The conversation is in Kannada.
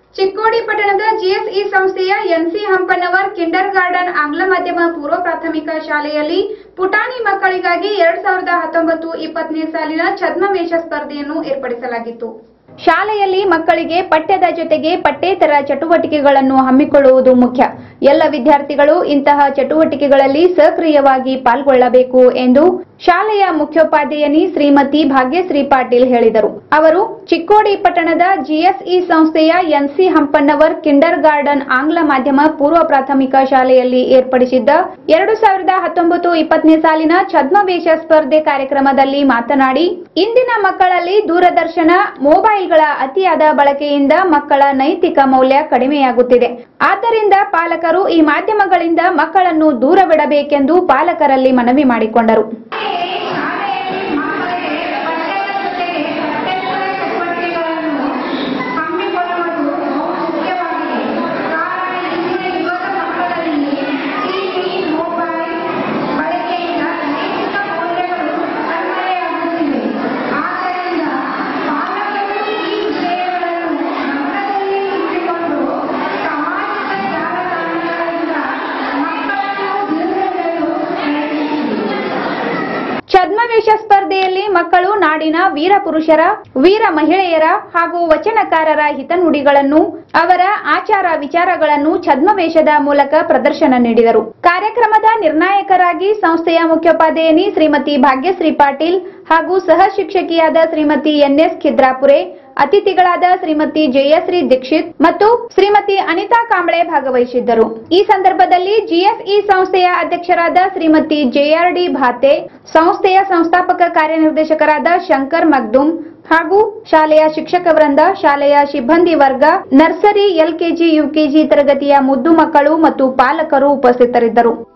ಚಿಕ್ಕೋಡಿ ಪಟ್ಟಣದ ಜಿಎಸ್ಇ ಸಂಸ್ಥೆಯ ಎನ್ಸಿ ಹಂಪನ್ನವರ್ ಕಿಂಡರ್ ಗಾರ್ಡನ್ ಆಂಗ್ಲ ಮಾಧ್ಯಮ ಪೂರ್ವ ಪ್ರಾಥಮಿಕ ಶಾಲೆಯಲ್ಲಿ ಪುಟಾಣಿ ಮಕ್ಕಳಿಗಾಗಿ ಎರಡ್ ಸಾವಿರದ ಹತ್ತೊಂಬತ್ತು ಇಪ್ಪತ್ತನೇ ಸಾಲಿನ ಛದ್ಮವೇಷ ಸ್ಪರ್ಧೆಯನ್ನು ಏರ್ಪಡಿಸಲಾಗಿತ್ತು ಶಾಲೆಯಲ್ಲಿ ಮಕ್ಕಳಿಗೆ ಪಠ್ಯದ ಜೊತೆಗೆ ಪಠ್ಯೇತರ ಚಟುವಟಿಕೆಗಳನ್ನು ಹಮ್ಮಿಕೊಳ್ಳುವುದು ಮುಖ್ಯ ಎಲ್ಲ ವಿದ್ಯಾರ್ಥಿಗಳು ಇಂತಹ ಚಟುವಟಿಕೆಗಳಲ್ಲಿ ಸಕ್ರಿಯವಾಗಿ ಪಾಲ್ಗೊಳ್ಳಬೇಕು ಎಂದು ಶಾಲೆಯ ಮುಖ್ಯೋಪಾಧ್ಯಾಯನಿ ಶ್ರೀಮತಿ ಭಾಗ್ಯಶ್ರೀ ಪಾಟೀಲ್ ಹೇಳಿದರು ಅವರು ಚಿಕ್ಕೋಡಿ ಪಟ್ಟಣದ ಜಿಎಸ್ಇ ಸಂಸ್ಥೆಯ ಎನ್ಸಿ ಹಂಪನ್ನವರ್ ಕಿಂಡರ್ ಗಾರ್ಡನ್ ಆಂಗ್ಲ ಮಾಧ್ಯಮ ಪೂರ್ವ ಪ್ರಾಥಮಿಕ ಶಾಲೆಯಲ್ಲಿ ಏರ್ಪಡಿಸಿದ್ದ ಎರಡು ಸಾವಿರದ ಹತ್ತೊಂಬತ್ತು ಇಪ್ಪತ್ತನೇ ಸಾಲಿನ ಛದ್ಮವೇಷ ಸ್ಪರ್ಧೆ ಕಾರ್ಯಕ್ರಮದಲ್ಲಿ ಮಾತನಾಡಿ ಇಂದಿನ ಮಕ್ಕಳಲ್ಲಿ ದೂರದರ್ಶನ ಮೊಬೈಲ್ಗಳ ಅತಿಯಾದ ಬಳಕೆಯಿಂದ ಮಕ್ಕಳ ನೈತಿಕ ಮೌಲ್ಯ ಕಡಿಮೆಯಾಗುತ್ತಿದೆ ಆದ್ದರಿಂದ ಪಾಲಕರು ಈ ಮಾಧ್ಯಮಗಳಿಂದ ಮಕ್ಕಳನ್ನು ದೂರವಿಡಬೇಕೆಂದು ಪಾಲಕರಲ್ಲಿ ಮನವಿ ಮಾಡಿಕೊಂಡರು ಛದ್ಮವೇಷ ಸ್ಪರ್ಧೆಯಲ್ಲಿ ಮಕ್ಕಳು ನಾಡಿನ ವೀರ ಪುರುಷರ ವೀರ ಮಹಿಳೆಯರ ಹಾಗೂ ವಚನಕಾರರ ಹಿತನುಡಿಗಳನ್ನು ಅವರ ಆಚಾರ ವಿಚಾರಗಳನ್ನು ಛದ್ಮವೇಷದ ಮೂಲಕ ಪ್ರದರ್ಶನ ನೀಡಿದರು ಕಾರ್ಯಕ್ರಮದ ನಿರ್ಣಾಯಕರಾಗಿ ಸಂಸ್ಥೆಯ ಮುಖ್ಯೋಪಾಧ್ಯಾಯಿನಿ ಶ್ರೀಮತಿ ಭಾಗ್ಯಶ್ರೀ ಪಾಟೀಲ್ ಹಾಗೂ ಸಹ ಶಿಕ್ಷಕಿಯಾದ ಶ್ರೀಮತಿ ಎನ್ಎಸ್ ಖಿದ್ರಾಪುರೆ ಅತಿಥಿಗಳಾದ ಶ್ರೀಮತಿ ಜಯಶ್ರೀ ದೀಕ್ಷಿತ್ ಮತ್ತು ಶ್ರೀಮತಿ ಅನಿತಾ ಕಾಂಬಳೆ ಭಾಗವಹಿಸಿದ್ದರು ಈ ಸಂದರ್ಭದಲ್ಲಿ ಜಿಎಸ್ಇ ಸಂಸ್ಥೆಯ ಅಧ್ಯಕ್ಷರಾದ ಶ್ರೀಮತಿ ಜೆಆರ್ಡಿ ಭಾತೆ ಸಂಸ್ಥೆಯ ಸಂಸ್ಥಾಪಕ ಕಾರ್ಯನಿರ್ದೇಶಕರಾದ ಶಂಕರ್ ಮಗ್ದುಮ್ ಹಾಗೂ ಶಾಲೆಯ ಶಿಕ್ಷಕ ವೃಂದ ಶಾಲೆಯ ಸಿಬ್ಬಂದಿ ವರ್ಗ ನರ್ಸರಿ ಎಲ್ಕೆಜಿ ಯುಕೆಜಿ ತರಗತಿಯ ಮುದ್ದು ಮಕ್ಕಳು ಮತ್ತು ಪಾಲಕರು ಉಪಸ್ಥಿತರಿದ್ದರು